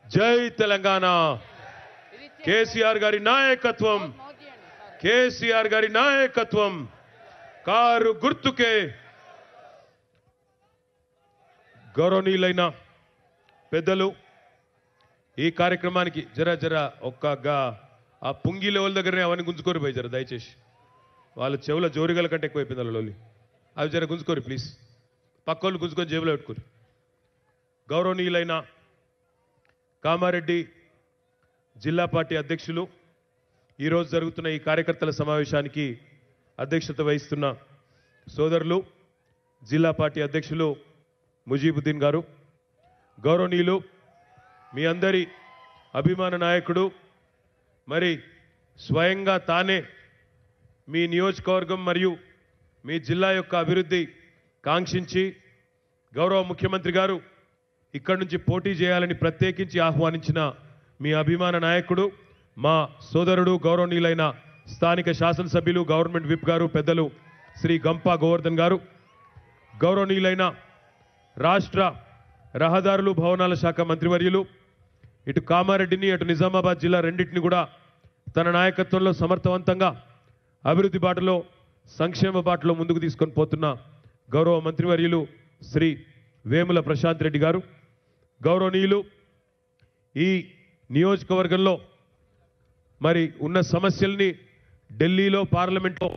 జై తెలంగాణ కేసీఆర్ గారి నాయకత్వం కేసీఆర్ గారి నాయకత్వం కారు గుర్తుకే గౌరవనీయులైన పెద్దలు ఈ కార్యక్రమానికి జర జర ఒక్క గా- ఆ పుంగి లెవెల్ దగ్గరనే అవన్నీ గుంజుకోరు పోయి జర దయచేసి వాళ్ళ చెవుల జోరిగల కంటే ఎక్కువైపోయింది వాళ్ళ లోలి అవి జర గుంజుకోరు ప్లీజ్ పక్కోళ్ళు గుంజుకొని జేబులో పెట్టుకోరు గౌరవనీయులైన కామారెడ్డి జిల్లా పార్టీ అధ్యక్షులు ఈరోజు జరుగుతున్న ఈ కార్యకర్తల సమావేశానికి అధ్యక్షత వహిస్తున్న సోదరులు జిల్లా పార్టీ అధ్యక్షులు ముజీబుద్దీన్ గారు గౌరవనీయులు మీ అందరి అభిమాన నాయకుడు మరి స్వయంగా తానే మీ నియోజకవర్గం మరియు మీ జిల్లా యొక్క అభివృద్ధి కాంక్షించి గౌరవ ముఖ్యమంత్రి గారు ఇక్కడి నుంచి పోటీ చేయాలని ప్రత్యేకించి ఆహ్వానించిన మీ అభిమాన నాయకుడు మా సోదరుడు గౌరవనీయులైన స్థానిక శాసనసభ్యులు గవర్నమెంట్ విప్ గారు పెద్దలు శ్రీ గంపా గోవర్ధన్ గారు గౌరవనీయులైన రాష్ట్ర రహదారులు భవనాల శాఖ మంత్రివర్యులు ఇటు కామారెడ్డిని అటు నిజామాబాద్ జిల్లా రెండింటిని కూడా తన నాయకత్వంలో సమర్థవంతంగా అభివృద్ధి బాటలో సంక్షేమ బాటలో ముందుకు తీసుకొని పోతున్న గౌరవ మంత్రివర్యులు శ్రీ వేముల ప్రశాంత్ రెడ్డి గారు గౌరవనీయులు ఈ నియోజకవర్గంలో మరి ఉన్న సమస్యల్ని ఢిల్లీలో పార్లమెంట్లో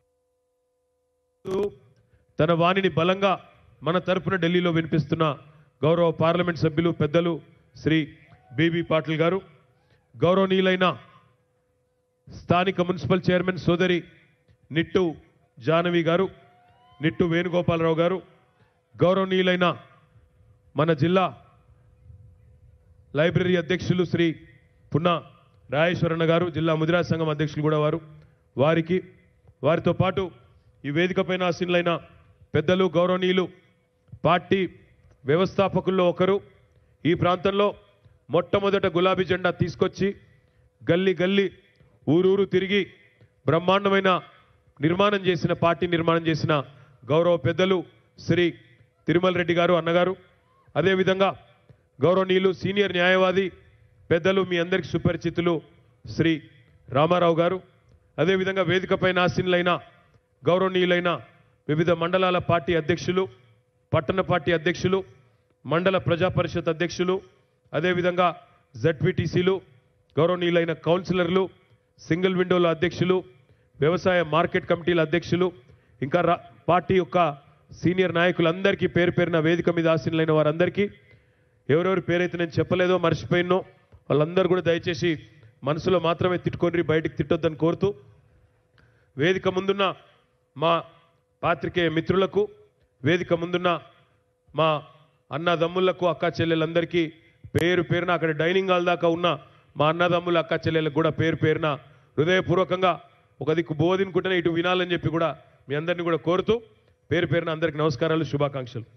తన వాణిని బలంగా మన తరపున ఢిల్లీలో వినిపిస్తున్న గౌరవ పార్లమెంట్ సభ్యులు పెద్దలు శ్రీ బీబీ పాటిల్ గారు గౌరవనీయులైన స్థానిక మున్సిపల్ చైర్మన్ సోదరి నిట్టు జానవి గారు నిట్టు వేణుగోపాలరావు గారు గౌరవనీయులైన మన జిల్లా లైబ్రరీ అధ్యక్షులు శ్రీ పున్నా రాజేశ్వరన్న గారు జిల్లా ముదిరా సంఘం అధ్యక్షులు కూడా వారు వారికి వారితో పాటు ఈ వేదికపైన ఆసీనులైన పెద్దలు గౌరవనీయులు పార్టీ వ్యవస్థాపకుల్లో ఒకరు ఈ ప్రాంతంలో మొట్టమొదట గులాబీ జెండా తీసుకొచ్చి గల్లీ గల్లీ ఊరూరు తిరిగి బ్రహ్మాండమైన నిర్మాణం చేసిన పార్టీ నిర్మాణం చేసిన గౌరవ పెద్దలు శ్రీ తిరుమల రెడ్డి గారు అన్నగారు అదేవిధంగా గౌరవనీయులు సీనియర్ న్యాయవాది పెద్దలు మీ అందరికి సుపరిచితులు శ్రీ రామారావు గారు అదేవిధంగా వేదికపైన ఆసీనులైన గౌరవనీయులైన వివిధ మండలాల పార్టీ అధ్యక్షులు పట్టణ పార్టీ అధ్యక్షులు మండల ప్రజా పరిషత్ అధ్యక్షులు అదేవిధంగా జడ్పీటీసీలు గౌరవనీయులైన కౌన్సిలర్లు సింగిల్ విండోల అధ్యక్షులు వ్యవసాయ మార్కెట్ కమిటీల అధ్యక్షులు ఇంకా రా- పార్టీ యొక్క సీనియర్ నాయకులందరికీ పేరు పేరున వేదిక మీద ఆసీనులైన వారందరికీ ఎవరెవరి పేరైతే నేను చెప్పలేదో మర్చిపోయినో వాళ్ళందరూ కూడా దయచేసి మనసులో మాత్రమే తిట్టుకొని బయటికి తిట్టొద్దని కోరుతూ వేదిక ముందున్న మా పాత్రికేయ మిత్రులకు వేదిక ముందున్న మా అన్నదమ్ములకు అక్క చెల్లెలందరికీ పేరు పేరున అక్కడ డైనింగ్ హాల్ దాకా ఉన్న మా అన్నదమ్ముల అక్క చెల్లెలకు కూడా పేరు పేరున హృదయపూర్వకంగా ఒక దిక్కు బోధినుకుంటేనే ఇటు వినాలని చెప్పి కూడా మీ అందరిని కూడా కోరుతూ పేరు పేరున అందరికీ నమస్కారాలు శుభాకాంక్షలు